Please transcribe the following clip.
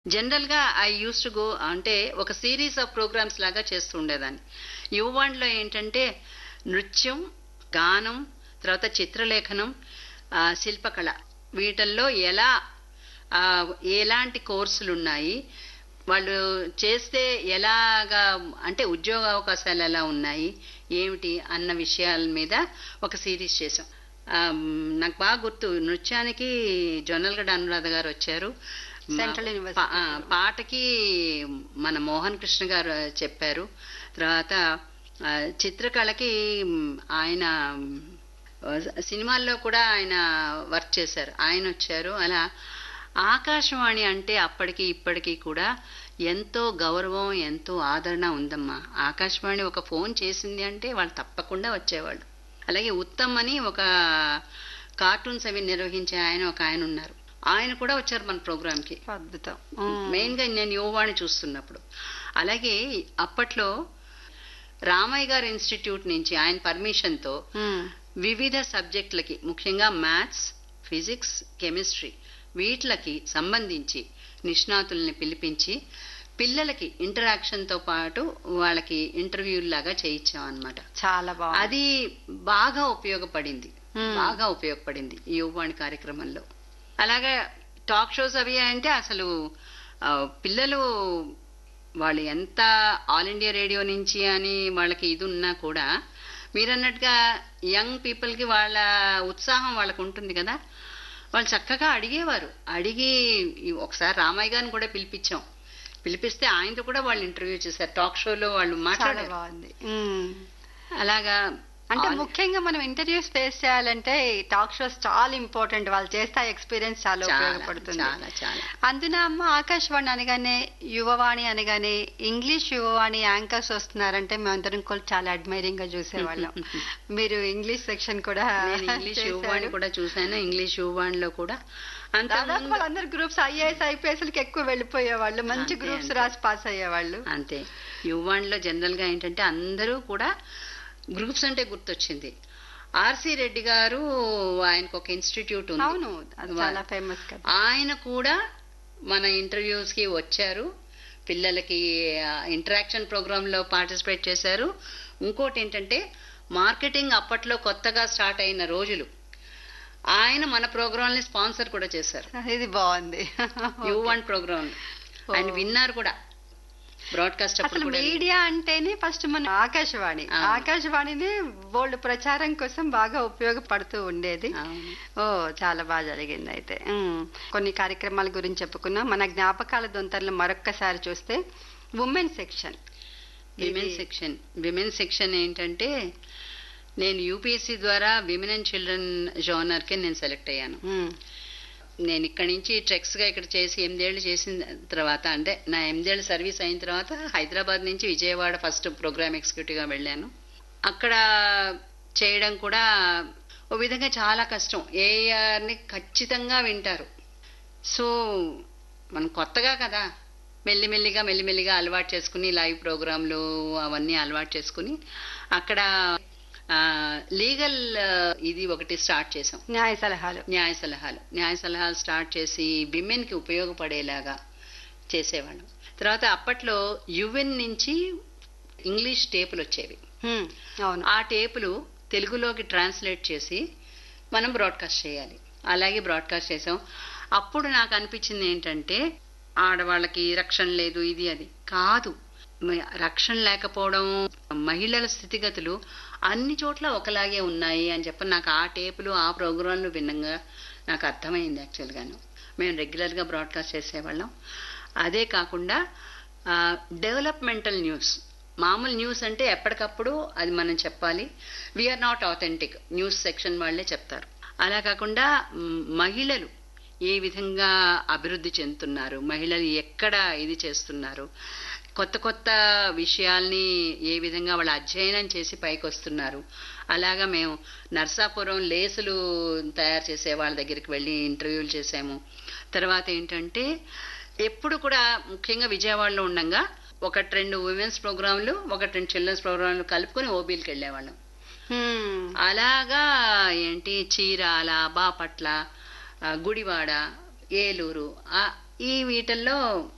General గా I use to go అంటే ఒక సిరీస్ ఆఫ్ ప్రోగ్రామ్స్ లాగా చేస్తూ ఉండేదాన్ని యువవాణిలో ఏంటంటే నృత్యం గానం తర్వాత చిత్రలేఖనం ఆ, శిల్పకళ వీటల్లో ఎలా ఆ, ఎలాంటి కోర్సులు ఉన్నాయి వాళ్ళు చేస్తే ఎలాగా అంటే ఉద్యోగ అవకాశాలు ఎలా ఉన్నాయి ఏమిటి అన్న విషయాల మీద ఒక సిరీస్ చేసాం ఆ, నాకు బాగా గుర్తు నృత్యానికి జొన్నలగడ్డ అనురాధ గారు వచ్చారు సెంట్రల్ మా- యూనివర్సిటీ. పా- ఆ, పాటకి మన మోహన్ కృష్ణ గారు చెప్పారు తర్వాత ఆ, చిత్రకళకి మ్, ఆయన ఆ, సినిమాల్లో కూడా ఆయన వర్క్ చేశారు ఆయన వచ్చారు అలా ఆకాశవాణి అంటే అప్పటికి ఇప్పటికీ కూడా ఎంతో గౌరవం ఎంతో ఆదరణ ఉందమ్మా ఆకాశవాణి ఒక ఫోన్ చేసింది అంటే వాళ్ళు తప్పకుండా వచ్చేవాళ్ళు అలాగే ఉత్తమ్ అని ఒక కార్టూన్స్ అవి నిర్వహించే ఆయన ఒక ఆయన ఉన్నారు ఆయన కూడా వచ్చారు మన ప్రోగ్రామ్కి అద్భుతం మెయిన్ గా నేను యువవాణి చూస్తున్నప్పుడు అలాగే అప్పట్లో రామయ్య గారి ఇన్స్టిట్యూట్ నుంచి ఆయన పర్మిషన్ తో మ్మ్. వివిధ సబ్జెక్టులకి ముఖ్యంగా మ్యాథ్స్ ఫిజిక్స్ కెమిస్ట్రీ వీటిలకి సంబంధించి నిష్ణాతుల్ని పిలిపించి పిల్లలకి ఇంటరాక్షన్ తో పాటు వాళ్ళకి ఇంటర్వ్యూ లాగా చేయించాం అనమాట చాలా బాగుంది అది బాగా ఉపయోగపడింది Hmm. బాగా ఉపయోగపడింది ఈ యువవాణి కార్యక్రమంలో అలాగే టాక్ షోస్ అవి అంటే అసలు ఆ, పిల్లలు వాళ్ళు ఎంత ఆల్ ఇండియా రేడియో నుంచి అని వాళ్ళకి ఇది ఉన్నా కూడా మీరన్నట్టుగా యంగ్ పీపుల్కి వాళ్ళ ఉత్సాహం వాళ్ళకు ఉంటుంది కదా వాళ్ళు చక్కగా అడిగేవారు అడిగి ఈ ఒకసారి రామయ్య గారిని కూడా పిలిపించాం పిలిపిస్తే ఆయనతో కూడా వాళ్ళు ఇంటర్వ్యూ చేశారు టాక్ షోలో వాళ్ళు చాలా మాట్లాడారు బాగుంది మ్మ్. అలాగా అంటే ఆల్- ముఖ్యంగా మనం ఇంటర్వ్యూస్ ఫేస్ చేయాలంటే టాక్ షోస్ చాలా ఇంపార్టెంట్ వాళ్ళు చేస్తే ఆ ఎక్స్పీరియన్స్ చాలా చాలా ఉపయోగపడుతుంది చాలా చాలా అందున అమ్మ ఆకాశవాణి అనగానే యువవాణి అనగానే ఇంగ్లీష్ యువవాణి యాంకర్స్ వస్తున్నారంటే మేమందరం కూడా చాలా అడ్మైరింగ్ గా చూసేవాళ్ళం మీరు ఇంగ్లీష్ సెక్షన్ కూడా నేను ఇంగ్లీష్ చేశారు. యువవాణి కూడా చూశాను ఇంగ్లీష్ యువవాణిలో కూడా అంత దాదాపు వాళ్ళందరూ గ్రూప్స్ ఐఏఎస్ ఐపీఎస్ లకి ఎక్కువ వెళ్ళిపోయేవాళ్ళు మంచి అంతే, గ్రూప్స్ అంతే. రాసి పాస్ అయ్యేవాళ్ళు అంతే యువవాణిలో జనరల్ గా ఏంటంటే అందరూ కూడా గ్రూప్స్ అంటే గుర్తొచ్చింది ఆర్సి రెడ్డి గారు ఆయనకు ఒక ఇన్స్టిట్యూట్ ఉంది అవును అది చాలా ఫేమస్ కదా ఆయన కూడా మన ఇంటర్వ్యూస్ కి వచ్చారు పిల్లలకి ఇంటరాక్షన్ ప్రోగ్రామ్ లో పార్టిసిపేట్ చేశారు ఇంకోటి ఏంటంటే మార్కెటింగ్ అప్పట్లో కొత్తగా స్టార్ట్ అయిన రోజులు ఆయన మన ప్రోగ్రామ్ ని స్పాన్సర్ కూడా చేశారు ఇది బాగుంది యూ వన్ ప్రోగ్రామ్ ఆయన విన్నారు కూడా బ్రాడ్కాస్ట్ అప్పుడు అసలు కూడా మీడియా అంటేనే ఫస్ట్ మన ఆకాశవాణి అవును. ఆకాశవాణిని బోల్డ్ ప్రచారం కోసం బాగా ఉపయోగపడుతూ ఉండేది అవును. ఓ చాలా బాగా జరిగింది అయితే ఉమ్. కొన్ని కార్యక్రమాల గురించి చెప్పుకున్నాం మన జ్ఞాపకాల దొంతర్లు మరొక్కసారి చూస్తే women section women section women section ఏంటంటే నేను యూపీఎస్సీ ద్వారా విమెన్ అండ్ చిల్డ్రన్ జోనర్ కి నేను సెలెక్ట్ అయ్యాను నేను ఇక్కడి నుంచి ట్రెక్స్ గా ఇక్కడ చేసి ఎనిమిదేళ్లు చేసిన తర్వాత అంటే నా ఎనిమిదేళ్ల సర్వీస్ అయిన తర్వాత హైదరాబాద్ నుంచి విజయవాడ ఫస్ట్ ప్రోగ్రామ్ ఎగ్జిక్యూటివ్ గా వెళ్ళాను అక్కడ చేయడం కూడా ఓ విధంగా చాలా కష్టం ఏఆర్ ని ఖచ్చితంగా వింటారు సో మనం కొత్తగా కదా మెల్లిమెల్లిగా మెల్లిమెల్లిగా అలవాటు చేసుకుని లైవ్ ప్రోగ్రాంలు అవన్నీ అలవాటు చేసుకుని అక్కడ లీగల్ ఇది ఒకటి స్టార్ట్ చేసాం న్యాయ సలహాలు న్యాయ సలహాలు న్యాయ సలహాలు స్టార్ట్ చేసి విమెన్ కి ఉపయోగపడేలాగా చేసేవాళ్ళం తర్వాత అప్పట్లో యుఎన్ నుంచి ఇంగ్లీష్ టేపులు వచ్చేవి ఉమ్, అవును ఆ టేపులు తెలుగులోకి ట్రాన్స్లేట్ చేసి మనం బ్రాడ్కాస్ట్ చేయాలి అలాగే బ్రాడ్కాస్ట్ చేసాం అప్పుడు నాకు అనిపించింది ఏంటంటే ఆడవాళ్ళకి రక్షణ లేదు ఇది అది కాదు మ- రక్షణ లేకపోవడం మహిళల స్థితిగతులు అన్ని చోట్ల ఒకలాగే ఉన్నాయి అని చెప్పి నాకు ఆ టేపులు ఆ ప్రోగ్రాంలు భిన్నంగా నాకు అర్థమైంది యాక్చువల్గాను మేము రెగ్యులర్గా బ్రాడ్కాస్ట్ చేసేవాళ్ళం అదే కాకుండా డెవలప్మెంటల్ న్యూస్ మామూలు న్యూస్ అంటే ఎప్పటికప్పుడు అది మనం చెప్పాలి we are not authentic news section వాళ్ళే చెప్తారు అలా కాకుండా మ్, మహిళలు ఏ విధంగా అభివృద్ధి చెందుతున్నారు మహిళలు ఎక్కడ ఇది చేస్తున్నారు కొత్త కొత్త విషయాల్ని ఏ విధంగా వాళ్ళు అధ్యయనం చేసి పైకి వస్తున్నారు అలాగా మేము నర్సాపురం లేసులు తయారు చేసే వాళ్ళ దగ్గరికి వెళ్ళి ఇంటర్వ్యూలు చేసాము తర్వాత ఏంటంటే ఎప్పుడు కూడా ముఖ్యంగా విజయవాడలో ఉండగా ఒకటి రెండు ఉమెన్స్ ప్రోగ్రాంలు ఒకటి రెండు చిల్డ్రన్స్ ప్రోగ్రాంలు కలుపుకొని ఓబీలకి వెళ్ళేవాళ్ళం ఉమ్, అలాగా ఏంటి చీరాల బాపట్ల ఆ, గుడివాడ ఏలూరు ఆ, ఈ వీటల్లో